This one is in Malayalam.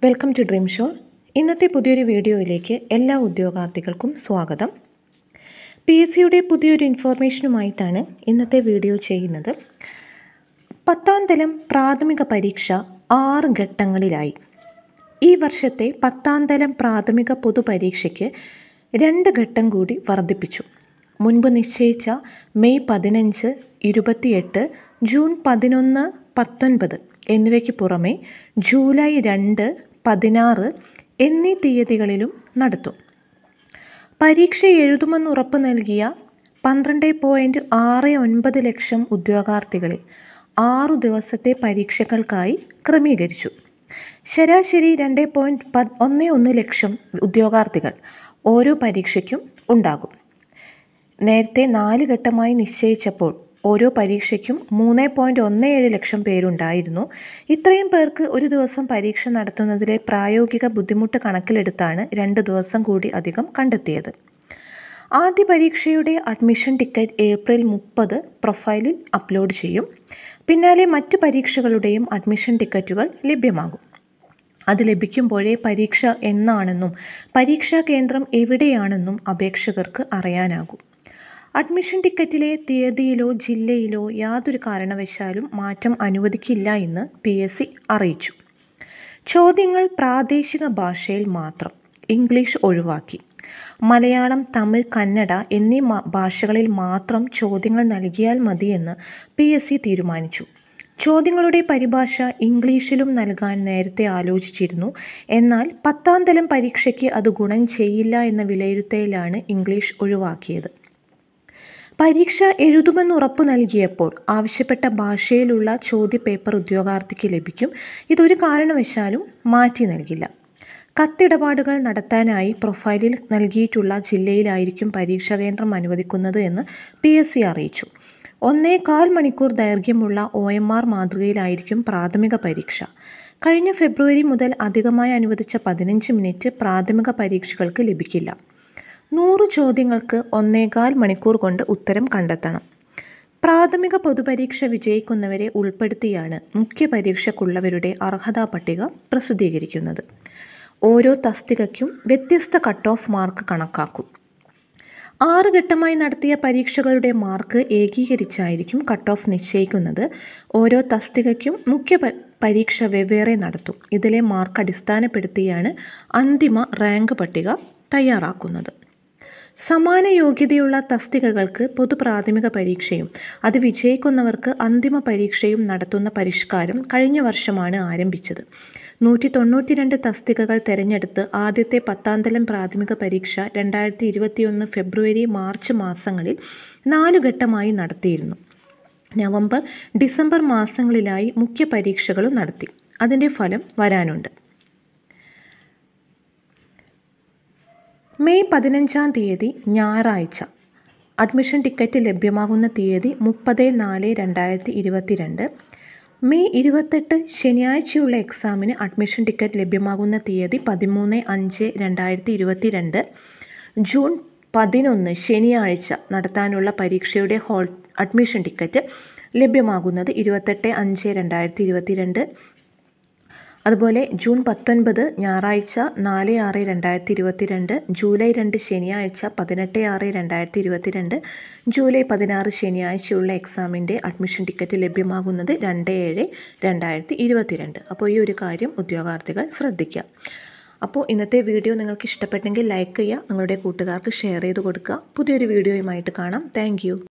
വെൽക്കം ടു ഡ്രീം ഷോർ ഇന്നത്തെ പുതിയൊരു വീഡിയോയിലേക്ക് എല്ലാ ഉദ്യോഗാർത്ഥികൾക്കും സ്വാഗതം പി എസ് സിയുടെ പുതിയൊരു ഇൻഫോർമേഷനുമായിട്ടാണ് ഇന്നത്തെ വീഡിയോ ചെയ്യുന്നത് പത്താം തലം പ്രാഥമിക പരീക്ഷ ആറ് ഘട്ടങ്ങളിലായി ഈ വർഷത്തെ പത്താം തലം പ്രാഥമിക പൊതുപരീക്ഷയ്ക്ക് രണ്ട് ഘട്ടം കൂടി വർദ്ധിപ്പിച്ചു മുൻപ് നിശ്ചയിച്ച മെയ് പതിനഞ്ച് ഇരുപത്തിയെട്ട് ജൂൺ പതിനൊന്ന് പത്തൊൻപത് എന്നിവയ്ക്ക് പുറമെ ജൂലൈ രണ്ട് പതിനാറ് എന്നീ തീയതികളിലും നടത്തും പരീക്ഷ എഴുതുമെന്ന് ഉറപ്പ് നൽകിയ പന്ത്രണ്ട് പോയിൻറ്റ് ആറ് ഒൻപത് ലക്ഷം ഉദ്യോഗാർത്ഥികളെ ആറു ദിവസത്തെ പരീക്ഷകൾക്കായി ക്രമീകരിച്ചു ശരാശരി രണ്ട് പോയിൻറ്റ് പ ഒന്ന് ഒന്ന് ലക്ഷം ഉദ്യോഗാർത്ഥികൾ ഓരോ പരീക്ഷയ്ക്കും ഉണ്ടാകും നേരത്തെ നാല് ഘട്ടമായി നിശ്ചയിച്ചപ്പോൾ ഓരോ പരീക്ഷയ്ക്കും മൂന്ന് പോയിൻറ്റ് ഒന്ന് ഏഴ് ലക്ഷം പേരുണ്ടായിരുന്നു ഇത്രയും പേർക്ക് ഒരു ദിവസം പരീക്ഷ നടത്തുന്നതിലെ പ്രായോഗിക ബുദ്ധിമുട്ട് കണക്കിലെടുത്താണ് രണ്ട് ദിവസം കൂടി അധികം കണ്ടെത്തിയത് ആദ്യ പരീക്ഷയുടെ അഡ്മിഷൻ ടിക്കറ്റ് ഏപ്രിൽ മുപ്പത് പ്രൊഫൈലിൽ അപ്ലോഡ് ചെയ്യും പിന്നാലെ മറ്റു പരീക്ഷകളുടെയും അഡ്മിഷൻ ടിക്കറ്റുകൾ ലഭ്യമാകും അത് ലഭിക്കുമ്പോഴേ പരീക്ഷ എന്നാണെന്നും പരീക്ഷാ കേന്ദ്രം എവിടെയാണെന്നും അപേക്ഷകർക്ക് അറിയാനാകും അഡ്മിഷൻ ടിക്കറ്റിലെ തീയതിയിലോ ജില്ലയിലോ യാതൊരു കാരണവശാലും മാറ്റം അനുവദിക്കില്ല എന്ന് പി എസ് സി അറിയിച്ചു ചോദ്യങ്ങൾ പ്രാദേശിക ഭാഷയിൽ മാത്രം ഇംഗ്ലീഷ് ഒഴിവാക്കി മലയാളം തമിഴ് കന്നഡ എന്നീ ഭാഷകളിൽ മാത്രം ചോദ്യങ്ങൾ നൽകിയാൽ മതിയെന്ന് പി എസ് സി തീരുമാനിച്ചു ചോദ്യങ്ങളുടെ പരിഭാഷ ഇംഗ്ലീഷിലും നൽകാൻ നേരത്തെ ആലോചിച്ചിരുന്നു എന്നാൽ പത്താം തലം പരീക്ഷയ്ക്ക് അത് ഗുണം ചെയ്യില്ല എന്ന വിലയിരുത്തലിലാണ് ഇംഗ്ലീഷ് ഒഴിവാക്കിയത് പരീക്ഷ എഴുതുമെന്ന് ഉറപ്പു നൽകിയപ്പോൾ ആവശ്യപ്പെട്ട ഭാഷയിലുള്ള ചോദ്യപേപ്പർ ഉദ്യോഗാർത്ഥിക്ക് ലഭിക്കും ഇതൊരു കാരണവശാലും മാറ്റി നൽകില്ല കത്തിടപാടുകൾ നടത്താനായി പ്രൊഫൈലിൽ നൽകിയിട്ടുള്ള ജില്ലയിലായിരിക്കും പരീക്ഷാ കേന്ദ്രം അനുവദിക്കുന്നത് എന്ന് പി എസ് സി അറിയിച്ചു ഒന്നേകാൽ മണിക്കൂർ ദൈർഘ്യമുള്ള ഒ എം ആർ മാതൃകയിലായിരിക്കും പ്രാഥമിക പരീക്ഷ കഴിഞ്ഞ ഫെബ്രുവരി മുതൽ അധികമായി അനുവദിച്ച പതിനഞ്ച് മിനിറ്റ് പ്രാഥമിക പരീക്ഷകൾക്ക് ലഭിക്കില്ല നൂറ് ചോദ്യങ്ങൾക്ക് ഒന്നേകാൽ മണിക്കൂർ കൊണ്ട് ഉത്തരം കണ്ടെത്തണം പ്രാഥമിക പൊതുപരീക്ഷ വിജയിക്കുന്നവരെ ഉൾപ്പെടുത്തിയാണ് മുഖ്യ പരീക്ഷയ്ക്കുള്ളവരുടെ അർഹതാ പട്ടിക പ്രസിദ്ധീകരിക്കുന്നത് ഓരോ തസ്തികയ്ക്കും വ്യത്യസ്ത കട്ട് ഓഫ് മാർക്ക് കണക്കാക്കും ആറ് ഘട്ടമായി നടത്തിയ പരീക്ഷകളുടെ മാർക്ക് ഏകീകരിച്ചായിരിക്കും കട്ട് ഓഫ് നിശ്ചയിക്കുന്നത് ഓരോ തസ്തികയ്ക്കും മുഖ്യ പരീക്ഷ വെവ്വേറെ നടത്തും ഇതിലെ മാർക്ക് അടിസ്ഥാനപ്പെടുത്തിയാണ് അന്തിമ റാങ്ക് പട്ടിക തയ്യാറാക്കുന്നത് സമാന യോഗ്യതയുള്ള തസ്തികകൾക്ക് പൊതു പ്രാഥമിക പരീക്ഷയും അത് വിജയിക്കുന്നവർക്ക് അന്തിമ പരീക്ഷയും നടത്തുന്ന പരിഷ്കാരം കഴിഞ്ഞ വർഷമാണ് ആരംഭിച്ചത് നൂറ്റി തൊണ്ണൂറ്റി രണ്ട് തസ്തികകൾ തിരഞ്ഞെടുത്ത് ആദ്യത്തെ പത്താം തലം പ്രാഥമിക പരീക്ഷ രണ്ടായിരത്തി ഇരുപത്തിയൊന്ന് ഫെബ്രുവരി മാർച്ച് മാസങ്ങളിൽ നാലു ഘട്ടമായി നടത്തിയിരുന്നു നവംബർ ഡിസംബർ മാസങ്ങളിലായി മുഖ്യ പരീക്ഷകളും നടത്തി അതിൻ്റെ ഫലം വരാനുണ്ട് മെയ് പതിനഞ്ചാം തീയതി ഞായറാഴ്ച അഡ്മിഷൻ ടിക്കറ്റ് ലഭ്യമാകുന്ന തീയതി മുപ്പത് നാല് രണ്ടായിരത്തി ഇരുപത്തിരണ്ട് മെയ് ഇരുപത്തെട്ട് ശനിയാഴ്ചയുള്ള എക്സാമിന് അഡ്മിഷൻ ടിക്കറ്റ് ലഭ്യമാകുന്ന തീയതി പതിമൂന്ന് അഞ്ച് രണ്ടായിരത്തി ഇരുപത്തിരണ്ട് ജൂൺ പതിനൊന്ന് ശനിയാഴ്ച നടത്താനുള്ള പരീക്ഷയുടെ ഹോൾ അഡ്മിഷൻ ടിക്കറ്റ് ലഭ്യമാകുന്നത് ഇരുപത്തെട്ട് അഞ്ച് രണ്ടായിരത്തി ഇരുപത്തിരണ്ട് അതുപോലെ ജൂൺ പത്തൊൻപത് ഞായറാഴ്ച നാല് ആറ് രണ്ടായിരത്തി ഇരുപത്തിരണ്ട് ജൂലൈ രണ്ട് ശനിയാഴ്ച പതിനെട്ട് ആറ് രണ്ടായിരത്തി ഇരുപത്തിരണ്ട് ജൂലൈ പതിനാറ് ശനിയാഴ്ചയുള്ള എക്സാമിൻ്റെ അഡ്മിഷൻ ടിക്കറ്റ് ലഭ്യമാകുന്നത് രണ്ട് ഏഴ് രണ്ടായിരത്തി ഇരുപത്തിരണ്ട് അപ്പോൾ ഈ ഒരു കാര്യം ഉദ്യോഗാർത്ഥികൾ ശ്രദ്ധിക്കുക അപ്പോൾ ഇന്നത്തെ വീഡിയോ നിങ്ങൾക്ക് ഇഷ്ടപ്പെട്ടെങ്കിൽ ലൈക്ക് ചെയ്യുക നിങ്ങളുടെ കൂട്ടുകാർക്ക് ഷെയർ ചെയ്ത് കൊടുക്കുക പുതിയൊരു വീഡിയോയുമായിട്ട് കാണാം താങ്ക്